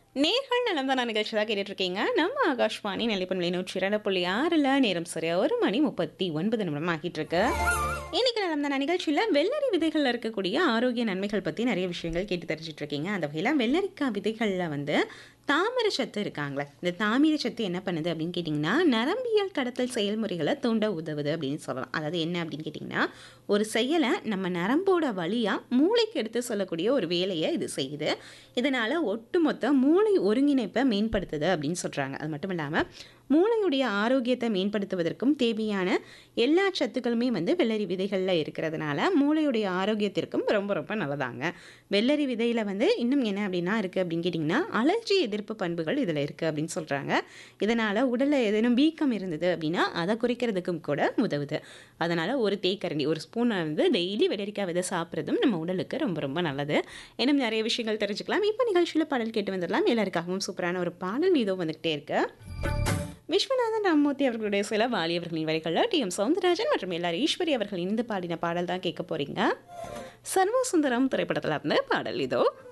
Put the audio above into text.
நேர்கள் நலம் தான் நிகழ்ச்சி தான் கேட்டுட்டு இருக்கீங்க நம்ம ஆகாஷ்வாணி நிலைப்பண்பலை நூற்றி இரண்டு புள்ளி ஆறில் நேரம் சரியா ஒரு மணி முப்பத்தி ஒன்பது நிமிடம் ஆகிட்டு இருக்கு இன்னைக்கு நலம் தான் நிகழ்ச்சியில் வெள்ளரி விதைகளில் இருக்கக்கூடிய ஆரோக்கிய நன்மைகள் பற்றி நிறைய விஷயங்கள் கேட்டு தெரிஞ்சிட்டு இருக்கீங்க அந்த வகையில் வெள்ளரிக்காய் விதைகளில் வந்து தாமிர சத்து இருக்காங்களே இந்த தாமிர சத்து என்ன பண்ணுது அப்படின்னு கேட்டிங்கன்னா நரம்பியல் கடத்தல் செயல்முறைகளை தூண்ட உதவுது அப்படின்னு சொல்லலாம் அதாவது என்ன அப்படின்னு கேட்டிங்கன்னா ஒரு செயலை நம்ம நரம்போட வழியாக மூளைக்கு எடுத்து சொல்லக்கூடிய ஒரு வேலையை இது செய்யுது இதனால் ஒட்டுமொத்த மூளை ஒருங்கிணைப்பை மேம்படுத்துது அப்படின்னு சொல்கிறாங்க அது மட்டும் இல்லாமல் மூளையுடைய ஆரோக்கியத்தை மேம்படுத்துவதற்கும் தேவையான எல்லா சத்துக்களுமே வந்து வெள்ளரி விதைகளில் இருக்கிறதுனால மூளையுடைய ஆரோக்கியத்திற்கும் ரொம்ப ரொம்ப நல்லதாங்க வெள்ளரி விதையில் வந்து இன்னும் என்ன அப்படின்னா இருக்குது அப்படின்னு கேட்டிங்கன்னா அலர்ஜி எதிர்ப்பு பண்புகள் இதில் இருக்குது அப்படின்னு சொல்கிறாங்க இதனால் உடலில் ஏதேனும் வீக்கம் இருந்தது அப்படின்னா அதை குறைக்கிறதுக்கும் கூட உதவுது அதனால் ஒரு தேக்கரண்டி ஒரு ஸ்பூன் வந்து டெய்லி வெள்ளரிக்காய் விதை சாப்பிட்றதும் நம்ம உடலுக்கு ரொம்ப ரொம்ப நல்லது இன்னும் நிறைய விஷயங்கள் தெரிஞ்சுக்கலாம் இப்போ நிகழ்ச்சியில் பாடல் கேட்டு வந்துடலாம் எல்லாருக்காகவும் சூப்பரான ஒரு பாடல் இதோ வந்துக்கிட்டே இருக்கு விஸ்வநாதன் ராம்மூர்த்தி அவர்களுடைய சில வாலி அவர்களின் வரிகளில் டி எம் சவுந்தரராஜன் மற்றும் எல்லார் ஈஸ்வரி அவர்கள் இணைந்து பாடின பாடல் தான் கேட்க போறீங்க சர்வசுந்தரம் திரைப்படத்தில் இருந்து பாடல் இதோ